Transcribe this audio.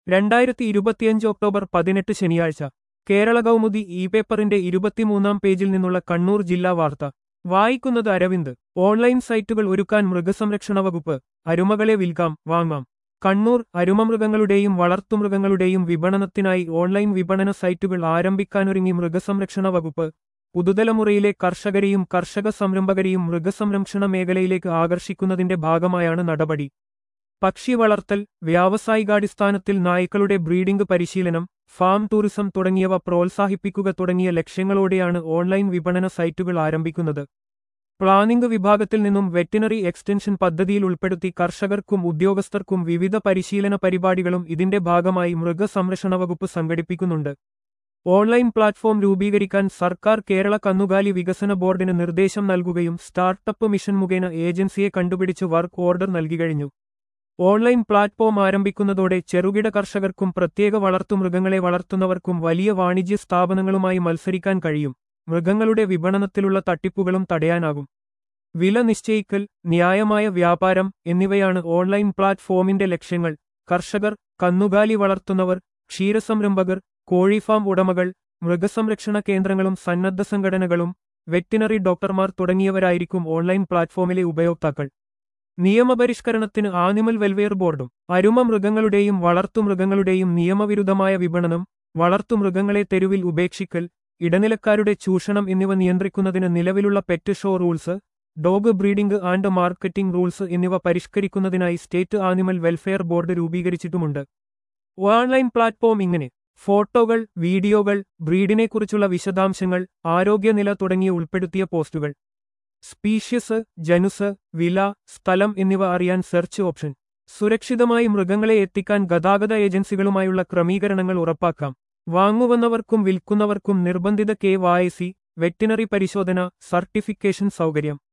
രണ്ടായിരത്തി ഇരുപത്തിയഞ്ച് ഒക്ടോബർ പതിനെട്ട് ശനിയാഴ്ച കേരള കൗമുദി ഇ പേപ്പറിന്റെ ഇരുപത്തിമൂന്നാം പേജിൽ നിന്നുള്ള കണ്ണൂർ ജില്ലാ വാർത്ത വായിക്കുന്നത് അരവിന്ദ് ഓൺലൈൻ സൈറ്റുകൾ ഒരുക്കാൻ മൃഗസംരക്ഷണ വകുപ്പ് അരുമകളെ വിൽക്കാം വാങ്ങാം കണ്ണൂർ അരുമമൃഗങ്ങളുടെയും വളർത്തുമൃഗങ്ങളുടെയും വിപണനത്തിനായി ഓൺലൈൻ വിപണന സൈറ്റുകൾ ആരംഭിക്കാനൊരുങ്ങി മൃഗസംരക്ഷണ വകുപ്പ് പുതുതലമുറയിലെ കർഷകരെയും കർഷക സംരംഭകരെയും മൃഗസംരക്ഷണ മേഖലയിലേക്ക് ആകർഷിക്കുന്നതിന്റെ ഭാഗമായാണ് നടപടി പക്ഷി വളർത്തൽ വ്യാവസായികാടിസ്ഥാനത്തിൽ നായ്ക്കളുടെ ബ്രീഡിംഗ് പരിശീലനം ഫാം ടൂറിസം തുടങ്ങിയവ പ്രോത്സാഹിപ്പിക്കുക തുടങ്ങിയ ലക്ഷ്യങ്ങളോടെയാണ് ഓൺലൈൻ വിപണന സൈറ്റുകൾ ആരംഭിക്കുന്നത് പ്ലാനിംഗ് വിഭാഗത്തിൽ നിന്നും വെറ്റിനറി എക്സ്റ്റൻഷൻ പദ്ധതിയിൽ ഉൾപ്പെടുത്തി കർഷകർക്കും ഉദ്യോഗസ്ഥർക്കും വിവിധ പരിശീലന പരിപാടികളും ഇതിന്റെ ഭാഗമായി മൃഗസംരക്ഷണ വകുപ്പ് സംഘടിപ്പിക്കുന്നുണ്ട് ഓൺലൈൻ പ്ലാറ്റ്ഫോം രൂപീകരിക്കാൻ സർക്കാർ കേരള കന്നുകാലി വികസന ബോർഡിന് നിർദ്ദേശം നൽകുകയും സ്റ്റാർട്ടപ്പ് മിഷൻ മുഖേന ഏജൻസിയെ കണ്ടുപിടിച്ച് വർക്ക് ഓർഡർ നൽകിക്കഴിഞ്ഞു ഓൺലൈൻ പ്ലാറ്റ്ഫോം ആരംഭിക്കുന്നതോടെ ചെറുകിട കർഷകർക്കും പ്രത്യേക വളർത്തുമൃഗങ്ങളെ വളർത്തുന്നവർക്കും വലിയ വാണിജ്യ സ്ഥാപനങ്ങളുമായി മത്സരിക്കാൻ കഴിയും മൃഗങ്ങളുടെ വിപണനത്തിലുള്ള തട്ടിപ്പുകളും തടയാനാകും വില നിശ്ചയിക്കൽ ന്യായമായ വ്യാപാരം എന്നിവയാണ് ഓൺലൈൻ പ്ലാറ്റ്ഫോമിന്റെ ലക്ഷ്യങ്ങൾ കർഷകർ കന്നുകാലി വളർത്തുന്നവർ ക്ഷീരസംരംഭകർ കോഴിഫാം ഉടമകൾ മൃഗസംരക്ഷണ കേന്ദ്രങ്ങളും സന്നദ്ധ സംഘടനകളും വെറ്റിനറി ഡോക്ടർമാർ തുടങ്ങിയവരായിരിക്കും ഓൺലൈൻ പ്ലാറ്റ്ഫോമിലെ ഉപയോക്താക്കൾ നിയമപരിഷ്കരണത്തിന് ആനിമൽ വെൽവെയർ ബോർഡും അരുമ മൃഗങ്ങളുടെയും വളർത്തുമൃഗങ്ങളുടെയും നിയമവിരുദ്ധമായ വിപണനം വളർത്തുമൃഗങ്ങളെ തെരുവിൽ ഉപേക്ഷിക്കൽ ഇടനിലക്കാരുടെ ചൂഷണം എന്നിവ നിയന്ത്രിക്കുന്നതിന് നിലവിലുള്ള pet show rules dog breeding and marketing rules എന്നിവ പരിഷ്കരിക്കുന്നതിനായി സ്റ്റേറ്റ് ആനിമൽ വെൽഫെയർ ബോർഡ് രൂപീകരിച്ചിട്ടുമുണ്ട് ഓൺലൈൻ പ്ലാറ്റ്ഫോം ഇങ്ങനെ ഫോട്ടോകൾ വീഡിയോകൾ ബ്രീഡിനെക്കുറിച്ചുള്ള വിശദാംശങ്ങൾ ആരോഗ്യനില തുടങ്ങിയ ഉൾപ്പെടുത്തിയ പോസ്റ്റുകൾ സ്പീഷ്യസ് ജനുസ് വില സ്ഥലം എന്നിവ അറിയാൻ സെർച്ച് ഓപ്ഷൻ സുരക്ഷിതമായി മൃഗങ്ങളെ എത്തിക്കാൻ ഗതാഗത ഏജൻസികളുമായുള്ള ക്രമീകരണങ്ങൾ ഉറപ്പാക്കാം വാങ്ങുവന്നവർക്കും വിൽക്കുന്നവർക്കും നിർബന്ധിത കെ വായസി വെറ്റിനറി പരിശോധന സർട്ടിഫിക്കേഷൻ സൗകര്യം